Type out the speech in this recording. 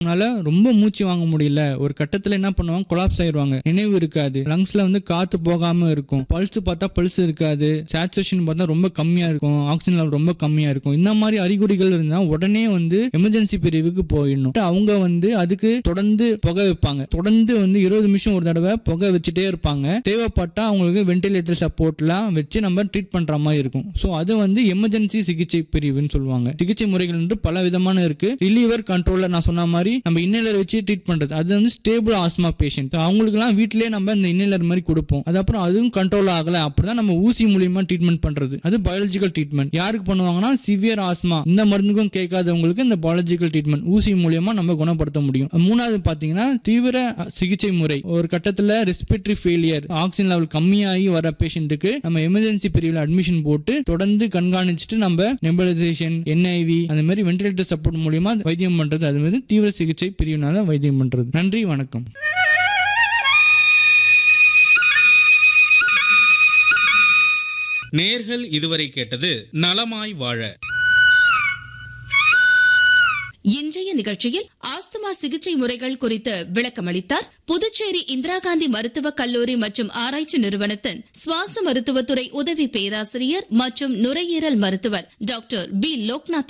அவங்களால ரொம்ப மூச்சு வாங்க முடியல ஒரு கட்டத்துல என்ன பண்ணுவாங்க கொலாப்ஸ் ஆயிடுவாங்க நினைவு இருக்காது லங்ஸ்ல வந்து காத்து போகாம இருக்கும் பல்ஸ் பார்த்தா பல்ஸ் இருக்காது சேச்சுரேஷன் பார்த்தா ரொம்ப கம்மியா இருக்கும் ஆக்சிஜன் லெவல் ரொம்ப கம்மியா இருக்கும் இந்த மாதிரி அறிகுறிகள் இருந்தா உடனே வந்து எமர்ஜென்சி பிரிவுக்கு போயிடணும் அவங்க வந்து அதுக்கு தொடர்ந்து புகை வைப்பாங்க தொடர்ந்து வந்து இருபது நிமிஷம் ஒரு தடவை புகை வச்சுட்டே இருப்பாங்க தேவைப்பட்டா அவங்களுக்கு வென்டிலேட்டர் சப்போர்ட்லாம் வச்சு நம்ம ட்ரீட் பண்ற மாதிரி இருக்கும் ஸோ அது வந்து எமர்ஜென்சி சிகிச்சை பிரிவுன்னு சொல்லுவாங்க சிகிச்சை முறைகள் வந்து பல விதமான இருக்கு ரிலீவர் கண்ட்ரோலர் நான் சொன்ன மாதிரி நம்ம இன்னேலர் வச்சு ட்ரீட் பண்றது அது வந்து ஸ்டேபிள் ஆஸ்மா பேஷண்ட் அவங்களுக்குலாம் வீட்டிலேயே நம்ம இந்த இன்னேலர் மாதிரி கொடுப்போம் அது அப்புறம் அதுவும் கண்ட்ரோல் ஆகல அப்படிதான் நம்ம ஊசி மூலியமா ட்ரீட்மெண்ட் பண்றது அது பயாலஜிக்கல் ட்ரீட்மெண்ட் யாருக்கு பண்ணுவாங்கன்னா சிவியர் ஆஸ்மா இந்த மருந்துக்கும் கேட்காதவங்களுக்கு இந்த பயாலஜிக்கல் ட்ரீட்மெண்ட் ஊசி மூலியமா நம்ம குணப்படுத்த முடியும் மூணாவது பாத்தீங்கன்னா தீவிர சிகிச்சை முறை ஒரு கட்டத்துல ரெஸ்பிரேட்டரி ஃபெயிலியர் ஆக்சிஜன் லெவல் கம்மியாகி வர பேஷண்ட்டுக்கு நம்ம எமர்ஜென்சி பிரிவில் அட்மிஷன் போட்டு தொடர்ந்து கண்காணிச்சுட்டு நம்ம நெம்பலைசேஷன் என்ஐவி அந்த மாதிரி வென்டிலேட்டர் சப்போர்ட் மூலியமா வைத்தியம் பண்றது அது மாதிரி தீவிர சிகிச்சை பிரிவினால வைத்தியம் பண்றது நன்றி வணக்கம் நேர்கள் இதுவரை கேட்டது நலமாய் வாழ இன்றைய நிகழ்ச்சியில் ஆஸ்துமா சிகிச்சை முறைகள் குறித்து விளக்கமளித்தார் புதுச்சேரி இந்திரா காந்தி மருத்துவக் கல்லூரி மற்றும் ஆராய்ச்சி நிறுவனத்தின் சுவாச மருத்துவத்துறை உதவி பேராசிரியர் மற்றும் நுரையீரல் மருத்துவர் டாக்டர் பி லோக்நாத்